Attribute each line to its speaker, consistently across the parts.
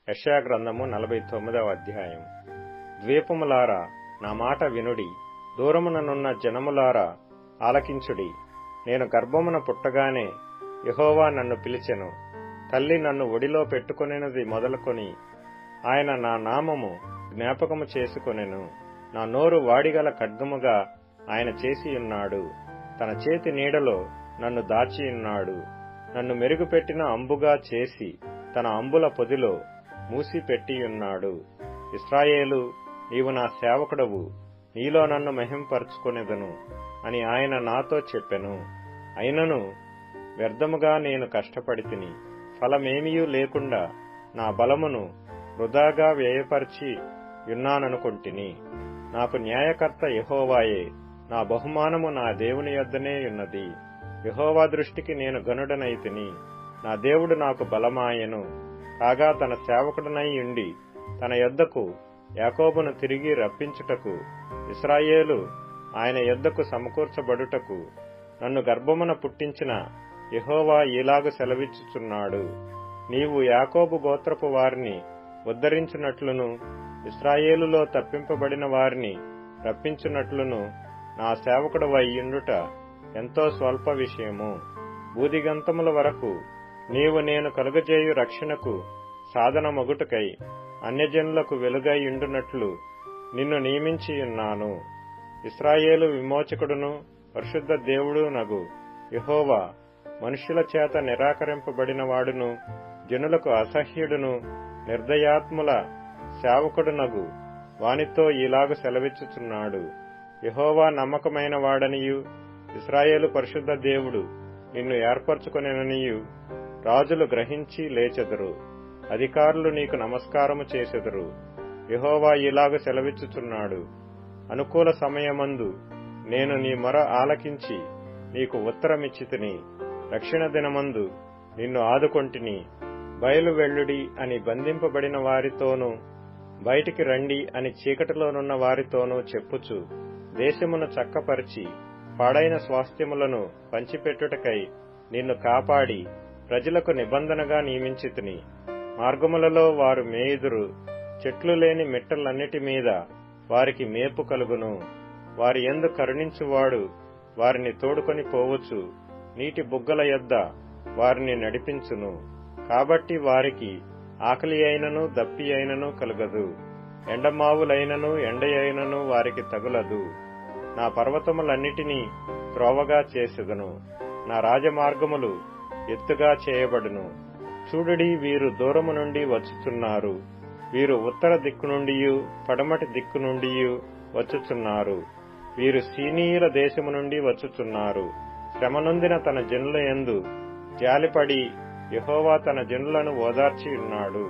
Speaker 1: యెషయా గ్రంథము నలభై తొమ్మిదవ అధ్యాయం ద్వీపములారా నా మాట వినుడి దూరముననున్న జనములారా ఆలకించుడి నేను గర్భమున పుట్టగానే యెహోవా నన్ను పిలిచెను తల్లి నన్ను ఒడిలో పెట్టుకొనినది మొదలుకొని ఆయన నా నామము జ్ఞాపకము చేసుకొనెను నా నోరు వాడిగల ఖడ్గముగా ఆయన చేసియున్నాడు తన చేతి నీడలో నన్ను దాచియున్నాడు నన్ను మెరుగుపెట్టిన అంబుగా చేసి తన అంబుల పొదిలో మూసిపెట్టియున్నాడు ఇస్రాయేలు నీవు నా సేవకుడవు నీలో నన్ను మహింపరుచుకొనెదను అని ఆయన నాతో చెప్పెను అయినను వ్యర్థముగా నేను కష్టపడి తిని ఫలమేమియూ లేకుండా నా బలమును వృధాగా వ్యయపరిచి యున్నాననుకొంటిని నాకు న్యాయకర్త యహోవాయే నా బహుమానము నా దేవుని యొద్దనే ఉన్నది యహోవా దృష్టికి నేను గనుడనైతిని నా దేవుడు నాకు బలమాయెను కాగా తన సేవకుడనై ఉండి తన యొద్దకు యాకోబును తిరిగి రప్పించుటకు ఇస్రాయేలు ఆయన యొద్దకు సమకూర్చబడుటకు నన్ను గర్భమున పుట్టించిన యహోవా ఇలాగు సెలవిచ్చుచున్నాడు నీవు యాకోబు గోత్రపు వారిని ఉద్ధరించినట్లును ఇస్రాయేలులో తప్పింపబడిన వారిని రప్పించున్నట్లును నా సేవకుడు వయ్యుండుట ఎంతో స్వల్ప విషయము బూదిగంతముల వరకు నీవు నేను కలుగజేయు రక్షణకు సాధన మొగుటకై అన్యజనులకు వెలుగై ఉండునట్లు నిన్ను నియమించియున్నాను ఇస్రాయేలు విమోచకుడును పరిశుద్ధ దేవుడు నగు యహోవా మనుష్యుల చేత నిరాకరింపబడిన వాడును జనులకు అసహ్యుడును నిర్దయాత్ముల సేవకుడునగు వానితో ఇలాగు సెలవిచ్చుచున్నాడు యహోవా నమ్మకమైన వాడనియు ఇస్రాయేలు పరిశుద్ధ దేవుడు నిన్ను ఏర్పరచుకొనెననియు రాజులు గ్రహించి లేచెదరు అధికారులు నీకు నమస్కారము చేసెదరు యహోవా ఇలాగ సెలవిచ్చుచున్నాడు అనుకూల సమయమందు నేను నీ మొర ఆలకించి నీకు ఉత్తరమిచ్చితిని రక్షణ దినమందు నిన్ను ఆదుకొంటిని బయలు వెళ్ళుడి అని బంధింపబడిన వారితోనూ బయటికి రండి అని చీకటిలోనున్న వారితోనూ చెప్పుచు దేశమును చక్కపరిచి పాడైన స్వాస్థ్యములను పంచిపెట్టుటకై నిన్ను కాపాడి ప్రజలకు నిబంధనగా నియమించితిని మార్గములలో వారు మేయుదురు చెట్లు లేని మిట్టలన్నిటి మీద వారికి మేపు కలుగును వారి ఎందు కరుణించువాడు వారిని తోడుకొని పోవచ్చు నీటి బుగ్గల యొద్ద వారిని నడిపించును కాబట్టి వారికి ఆకలి అయినను దప్పి అయినను కలుగదు ఎండమావులైనను ఎండయైనను వారికి తగులదు నా పర్వతములన్నిటినీ త్రోవగా చేసెదను నా రాజమార్గములు ఎత్తుగా చేయబడును చూడుడి వీరు దూరము నుండి వచ్చుచున్నారు వీరు ఉత్తర దిక్కు నుండి పడమటి దిక్కు నుండి వచ్చుచున్నారు వీరు సీనీయుల దేశము నుండి వచ్చుచున్నారు శ్రమనొందిన తన జనుల ఎందు జాలిపడి యహోవా తన జనులను ఓదార్చి ఉన్నాడు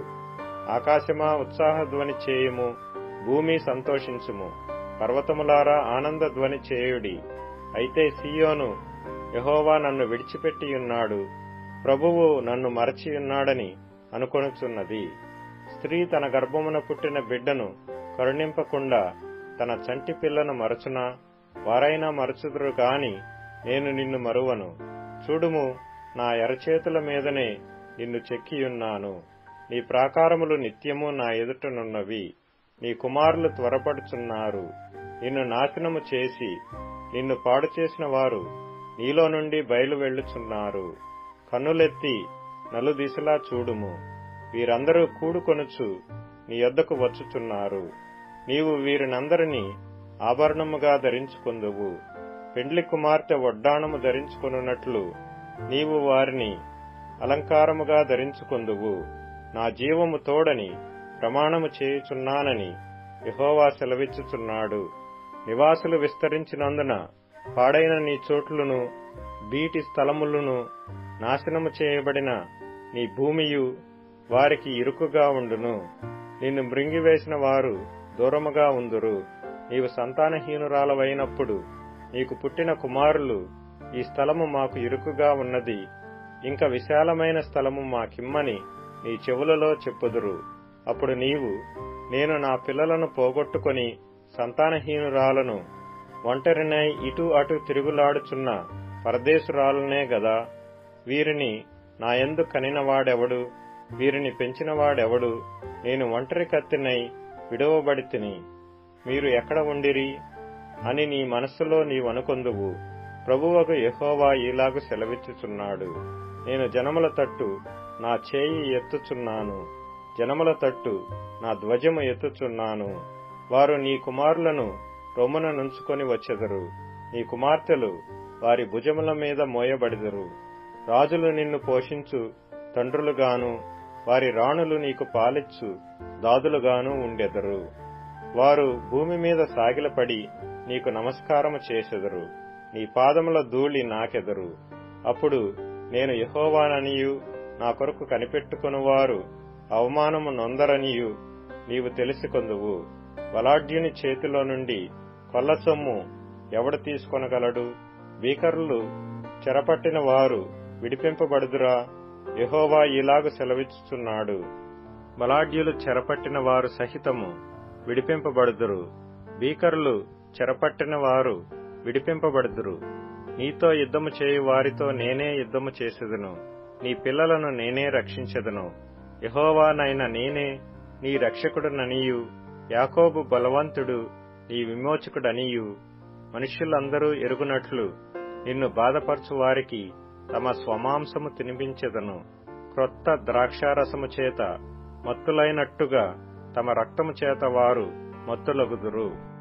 Speaker 1: ఆకాశమా ఉత్సాహధ్వని చేయుము భూమి సంతోషించుము పర్వతములారా ఆనంద ధ్వని చేయుడి అయితే సియోను యహోవా నన్ను విడిచిపెట్టి ఉన్నాడు ప్రభువు నన్ను మరచియున్నాడని అనుకొనుచున్నది స్త్రీ తన గర్భమున పుట్టిన బిడ్డను కరుణింపకుండా తన చంటి పిల్లను మరచునా వారైనా మరచుదురు గాని నేను నిన్ను మరువను చూడుము నా ఎరచేతుల మీదనే నిన్ను చెక్కియున్నాను నీ ప్రాకారములు నిత్యము నా ఎదుటనున్నవి నీ కుమారులు త్వరపడుచున్నారు నిన్ను నాశనము చేసి నిన్ను పాడు చేసిన వారు నీలో నుండి బయలు వెళ్ళుచున్నారు కన్నులెత్తి నలుదిశలా చూడుము వీరందరూ కూడుకొనుచు నీ యొద్దకు వచ్చుచున్నారు నీవు వీరినందరినీ ఆభరణముగా ధరించుకొందువు పెండ్లి కుమార్తె వడ్డాణము ధరించుకొనున్నట్లు నీవు వారిని అలంకారముగా ధరించుకొందువు నా జీవము తోడని ప్రమాణము చేయుచున్నానని యహోవా సెలవిచ్చుచున్నాడు నివాసులు విస్తరించినందున పాడైన నీ చోట్లను బీటి స్థలములను నాశనము చేయబడిన నీ భూమియు వారికి ఇరుకుగా ఉండును నిన్ను మృంగివేసిన వారు దూరముగా ఉందురు నీవు సంతానహీనురాలవైనప్పుడు నీకు పుట్టిన కుమారులు ఈ స్థలము మాకు ఇరుకుగా ఉన్నది ఇంకా విశాలమైన స్థలము మాకిమ్మని నీ చెవులలో చెప్పుదురు అప్పుడు నీవు నేను నా పిల్లలను పోగొట్టుకొని సంతానహీనురాలను ఒంటరినై ఇటు అటు తిరుగులాడుచున్న పరదేశురాలనే గదా వీరిని నా ఎందు కనినవాడెవడు వీరిని పెంచినవాడెవడు నేను ఒంటరి కత్తినై విడవబడి తిని మీరు ఎక్కడ ఉండిరి అని నీ మనస్సులో నీవనుకొందువు ప్రభువకు యెహోవా ఈలాగు సెలవిచ్చుచున్నాడు నేను జనముల తట్టు నా చేయి ఎత్తుచున్నాను జనముల తట్టు నా ధ్వజము ఎత్తుచున్నాను వారు నీ కుమారులను రొమ్మున నుంచుకొని వచ్చెదరు నీ కుమార్తెలు వారి భుజముల మీద మోయబడిదరు రాజులు నిన్ను పోషించు తండ్రులుగాను వారి రాణులు నీకు పాలిచ్చు దాదులుగాను ఉండెదరు వారు భూమి మీద సాగిలపడి నీకు నమస్కారము చేసెదరు నీ పాదముల ధూళి నాకెదరు అప్పుడు నేను యహోవాననియు నా కొరకు కనిపెట్టుకునివారు అవమానము నొందరనియు నీవు తెలుసుకొందువు బలాఢ్యుని చేతిలో నుండి కొల్ల సొమ్ము ఎవడు తీసుకొనగలడు బీకర్లు చెరపట్టిన వారు విడిపింపబడుదురా యహోవా ఇలాగు సెలవిచ్చుచున్నాడు బలాఢ్యులు చెరపట్టిన వారు సహితము విడిపింపబడుదురు బీకరులు చెరపట్టిన వారు విడిపింపబడుదురు నీతో యుద్ధము చేయు వారితో నేనే యుద్ధము చేసేదను నీ పిల్లలను నేనే రక్షించెదను యహోవానైన నేనే నీ రక్షకుడుననియు యాకోబు బలవంతుడు నీ విమోచకుడనియు మనుష్యులందరూ ఎరుగునట్లు నిన్ను బాధపరచు వారికి తమ స్వమాంసము తినిపించెదను క్రొత్త ద్రాక్షారసము చేత మత్తులైనట్టుగా తమ రక్తము చేత వారు మత్తులగుదురు